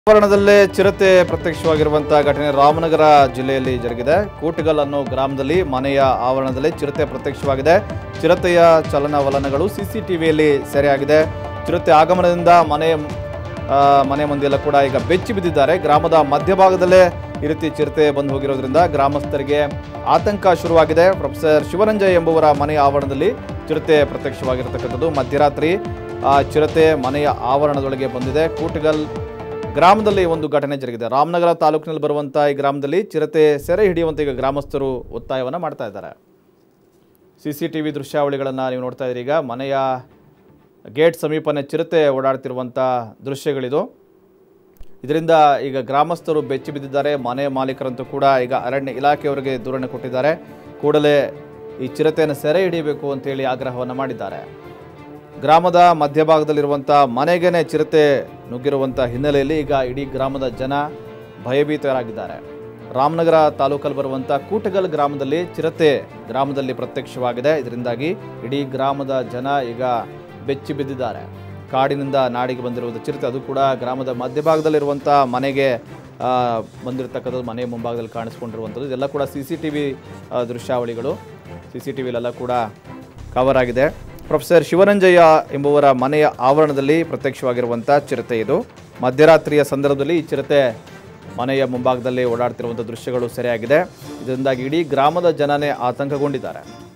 ಆವರಣದಲ್ಲೇ ಚಿರತೆ ಪ್ರತ್ಯಕ್ಷವಾಗಿರುವಂತಹ ಘಟನೆ ರಾಮನಗರ ಜಿಲ್ಲೆಯಲ್ಲಿ ಜರುಗಿದೆ ಕೂಟಗಲ್ ಅನ್ನೋ ಗ್ರಾಮದಲ್ಲಿ ಮನೆಯ ಆವರಣದಲ್ಲಿ ಚಿರತೆ ಪ್ರತ್ಯಕ್ಷವಾಗಿದೆ ಚಿರತೆಯ ಚಲನವಲನಗಳು ಸಿಸಿಟಿವಿಯಲ್ಲಿ ಸೆರೆಯಾಗಿದೆ ಚಿರತೆ ಆಗಮನದಿಂದ ಮನೆ ಆ, ಮನೆ ಮಂದಿಯೆಲ್ಲ ಕೂಡ ಈಗ ಬೆಚ್ಚಿ ಬಿದ್ದಿದ್ದಾರೆ ಗ್ರಾಮದ ಮಧ್ಯಭಾಗದಲ್ಲೇ ಈ ರೀತಿ ಚಿರತೆ ಬಂದು ಹೋಗಿರೋದ್ರಿಂದ ಗ್ರಾಮಸ್ಥರಿಗೆ ಆತಂಕ ಶುರುವಾಗಿದೆ ಪ್ರೊಫೆಸರ್ ಶಿವರಂಜಯ್ ಎಂಬುವರ ಮನೆಯ ಆವರಣದಲ್ಲಿ ಚಿರತೆ ಪ್ರತ್ಯಕ್ಷವಾಗಿರತಕ್ಕಂಥದ್ದು ಮಧ್ಯರಾತ್ರಿ ಆ ಚಿರತೆ ಮನೆಯ ಆವರಣದೊಳಗೆ ಬಂದಿದೆ ಕೂಟಗಲ್ ಗ್ರಾಮದಲ್ಲಿ ಒಂದು ಘಟನೆ ಜರುಗಿದೆ ರಾಮನಗರ ತಾಲೂಕಿನಲ್ಲಿ ಬರುವಂಥ ಈ ಗ್ರಾಮದಲ್ಲಿ ಚಿರತೆ ಸೆರೆ ಹಿಡಿಯುವಂತೆ ಈಗ ಗ್ರಾಮಸ್ಥರು ಒತ್ತಾಯವನ್ನು ಮಾಡ್ತಾ ಇದ್ದಾರೆ ಸಿ ಸಿ ಟಿ ವಿ ದೃಶ್ಯಾವಳಿಗಳನ್ನು ನೀವು ನೋಡ್ತಾ ಇದ್ದೀರಿ ಈಗ ಮನೆಯ ಗೇಟ್ ಸಮೀಪನೇ ಚಿರತೆ ಓಡಾಡ್ತಿರುವಂಥ ದೃಶ್ಯಗಳಿದು ಇದರಿಂದ ಈಗ ಗ್ರಾಮಸ್ಥರು ಬೆಚ್ಚಿ ಬಿದ್ದಿದ್ದಾರೆ ಮನೆ ಮಾಲೀಕರಂತೂ ಕೂಡ ಈಗ ಅರಣ್ಯ ಇಲಾಖೆಯವರಿಗೆ ದೂರನ್ನು ಕೊಟ್ಟಿದ್ದಾರೆ ಕೂಡಲೇ ಈ ಚಿರತೆಯನ್ನು ಸೆರೆ ಹಿಡಿಯಬೇಕು ಅಂತೇಳಿ ಆಗ್ರಹವನ್ನು ಮಾಡಿದ್ದಾರೆ ಗ್ರಾಮದ ಮಧ್ಯಭಾಗದಲ್ಲಿರುವಂಥ ಮನೆಗೇನೆ ಚಿರತೆ ನುಗ್ಗಿರುವಂಥ ಹಿನ್ನೆಲೆಯಲ್ಲಿ ಈಗ ಇಡೀ ಗ್ರಾಮದ ಜನ ಭಯಭೀತರಾಗಿದ್ದಾರೆ ರಾಮನಗರ ತಾಲೂಕಲ್ಲಿ ಬರುವಂಥ ಕೂಟಗಲ್ ಗ್ರಾಮದಲ್ಲಿ ಚಿರತೆ ಗ್ರಾಮದಲ್ಲಿ ಪ್ರತ್ಯಕ್ಷವಾಗಿದೆ ಇದರಿಂದಾಗಿ ಇಡೀ ಗ್ರಾಮದ ಜನ ಈಗ ಬೆಚ್ಚಿ ಬಿದ್ದಿದ್ದಾರೆ ಕಾಡಿನಿಂದ ನಾಡಿಗೆ ಬಂದಿರುವುದು ಚಿರತೆ ಅದು ಕೂಡ ಗ್ರಾಮದ ಮಧ್ಯಭಾಗದಲ್ಲಿರುವಂಥ ಮನೆಗೆ ಆ, ಬಂದಿರತಕ್ಕಂಥದ್ದು ಮನೆ ಮುಂಭಾಗದಲ್ಲಿ ಕಾಣಿಸ್ಕೊಂಡಿರುವಂಥದ್ದು ಇದೆಲ್ಲ ಕೂಡ ಸಿ ಸಿ ಟಿ ವಿ ದೃಶ್ಯಾವಳಿಗಳು ಸಿ ಸಿ ಟಿ ವಿಲೆಲ್ಲ ಕೂಡ ಕವರ್ ಆಗಿದೆ ಪ್ರೊಫೆಸರ್ ಶಿವರಂಜಯ್ಯ ಎಂಬುವರ ಮನೆಯ ಆವರಣದಲ್ಲಿ ಪ್ರತ್ಯಕ್ಷವಾಗಿರುವಂಥ ಚಿರತೆ ಇದು ಮಧ್ಯರಾತ್ರಿಯ ಸಂದರ್ಭದಲ್ಲಿ ಈ ಚಿರತೆ ಮನೆಯ ಮುಂಭಾಗದಲ್ಲಿ ಓಡಾಡ್ತಿರುವಂಥ ದೃಶ್ಯಗಳು ಸೆರೆಯಾಗಿದೆ ಇದರಿಂದಾಗಿ ಇಡೀ ಗ್ರಾಮದ ಜನನೇ ಆತಂಕಗೊಂಡಿದ್ದಾರೆ